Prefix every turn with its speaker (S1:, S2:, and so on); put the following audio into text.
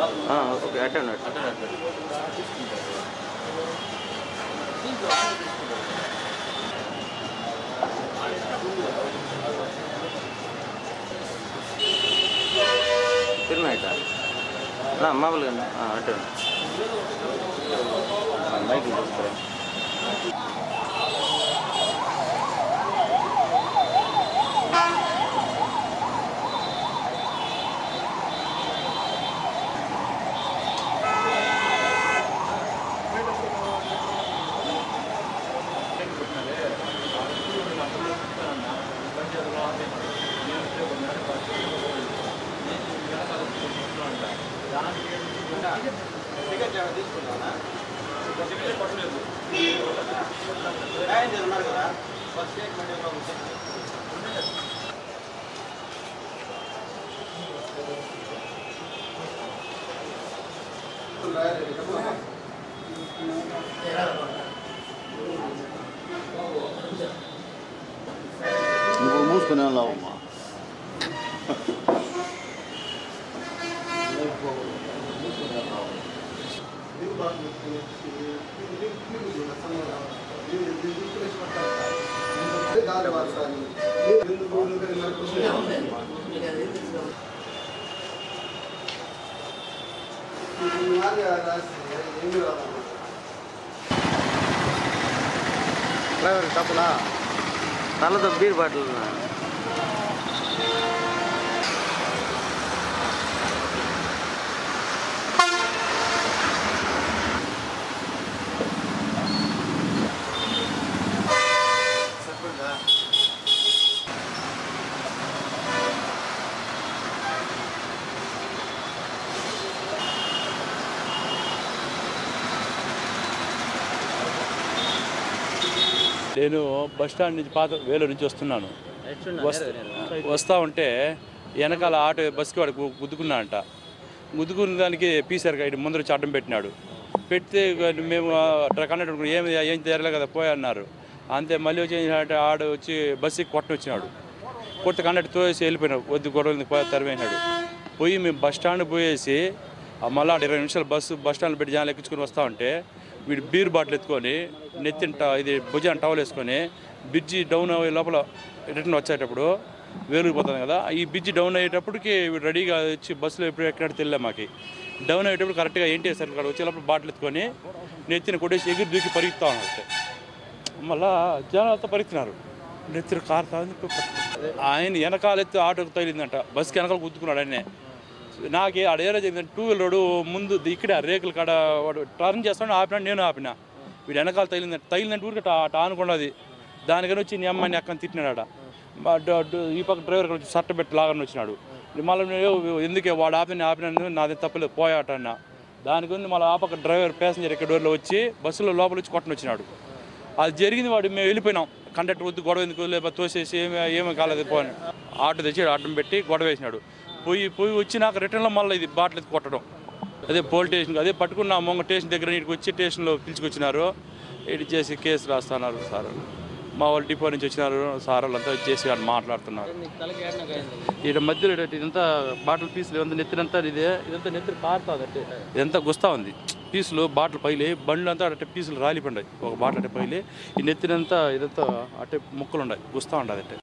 S1: ఆ, ఓకే అట్టే ఉన్నాడు తిరునాయట మామూలుగా ఆ, అట్టే ఉన్నాడు మైక్ చూస్తారా
S2: నువ్వు మూసుకునే ఉన్నావమ్మా
S1: డ్రైవర్ తప్పులా నల్లతో బీర్ బాటిల్
S3: నేను బస్ స్టాండ్ నుంచి పాత వేలూరు నుంచి వస్తున్నాను వస్తా వస్తా ఉంటే వెనకాల ఆటో బస్కి వాడు గు- గుద్దుకున్నా అంట గుద్దుకున్న దానికి పీసర్ గైడ్ ముందర వచ్చి అడ్డం పెట్టినాడు పెడితే ఇక మేము కండక్టర్ ఏం ఏం తెరలే కదా పోయి అన్నారు అంతే మళ్ళీ వచ్చి ఏం చేశాడంటే ఆడు వచ్చి బస్సుకి కొట్టని వచ్చినాడు కొత్త కండక్టర్ తోసి వెళ్ళిపోయినాడు వద్దు గొడవలు పోయి తరివేసినాడు పోయి మేము బస్ స్టాండ్ పోయేసి ఆ మళ్ళీ ఆడ ఇరవై నిమిషాలు బస్సు బస్ స్టాండ్లో పెట్టి జనాలు ఎక్కించుకొని వస్తా ఉంటే వీడు బీర్ బాటిల్ ఎత్తుకొని నెత్తిన ట- ఇది భుజాన్ని టవల్ వేసుకొని బ్రిడ్జి డౌన్ అయ్యే లోపల రిటర్న్ వచ్చేటప్పుడు వేలుగు పోతుంది కదా ఈ బ్రిడ్జి డౌన్ అయ్యేటప్పటికి వీడు రెడీగా వచ్చి బస్సులో ఎప్పుడు ఎక్కినట్టు తెలియలే మాకు డౌన్ అయ్యేటప్పుడు కరెక్ట్గా ఏంటి సార్ ఇక్కడ వచ్చేటప్పుడు బాటిల్ ఎత్తుకొని నెత్తిన కొట్టేసి ఎగిరి దూకి పరిగెత్తా ఉన్నాడు మళ్ళా జనాలతో పరిగెత్తినారు నెత్తిన కారు తాగి ఆయన వెనకాల ఎత్తి ఆటోకి తగిలిందంట బస్కి వెనకాల గుద్దుకున్నాడు ఆయనే నాకే ఆడ ఏదో జరిగిందంటే టూ వీలర్ ముందు ఇక్కడ రేకుల కాడ వాడు టర్న్ చేస్తాడు ఆపినాడు నేను ఆపిన వీడు వెనకాల తగిలిందంట తగిలిందంటే ఊరికి టా అనుకున్నది దానికని వచ్చి నీ అమ్మాయిని అక్కని తిట్టినాడు ఆడ మా డ- డ- ఈ పక్క డ్రైవర్ వచ్చి సట్ట పెట్టి లాగని వచ్చినాడు మళ్ళీ నేను ఎందుకే వాడు ఆపిన ఆపినాను నాది తప్పలేదు పోయాట అన్న దాని గురించి మళ్ళీ ఆ పక్క డ్రైవర్ ప్యాసింజర్ ఇక్కడ డోర్లో వచ్చి బస్సులో లోపల వచ్చి కొట్టని వచ్చినాడు అది జరిగింది వాడు మేము వెళ్ళిపోయినాం కండక్టర్ వద్దు గొడవ ఎందుకు లేకపోతే తోసేసి ఏమి ఏమీ కాలేదు పోని ఆటో తెచ్చి అడ్డం పెట్టి గొడవ వేసినాడు పోయి పోయి వచ్చి నాకు రిటర్న్లో మళ్ళీ ఇది బాటిల్ ఎత్తి కొట్టడం అదే పోలీస్ స్టేషన్ అదే పట్టుకున్న మొంగ స్టేషన్ దగ్గర ఇక్కడికి వచ్చి స్టేషన్లో పిలుచుకొచ్చినారు ఇటు చేసి కేసు రాస్తున్నారు సార్ మా వాళ్ళు డిపో నుంచి వచ్చినారు సార్ వాళ్ళంతా వచ్చేసి వాళ్ళు మాట్లాడుతున్నారు ఈడ మధ్యలో ఇటు ఇదంతా బాటిల్ పీసులు ఇదంతా నెత్తినంతా ఇదే ఇదంతా నెత్తిన కారుతుంది అంటే ఇదంతా గుస్తా ఉంది పీసులు బాటిల్ పైలి బండ్లు అంతా అట్టే పీసులు రాలిపోయి ఒక బాటిల్ అట్టే పైలి ఈ నెత్తినంతా ఇదంతా అట్టే ముక్కలు ఉన్నాయి గుస్తా ఉండదు అంటే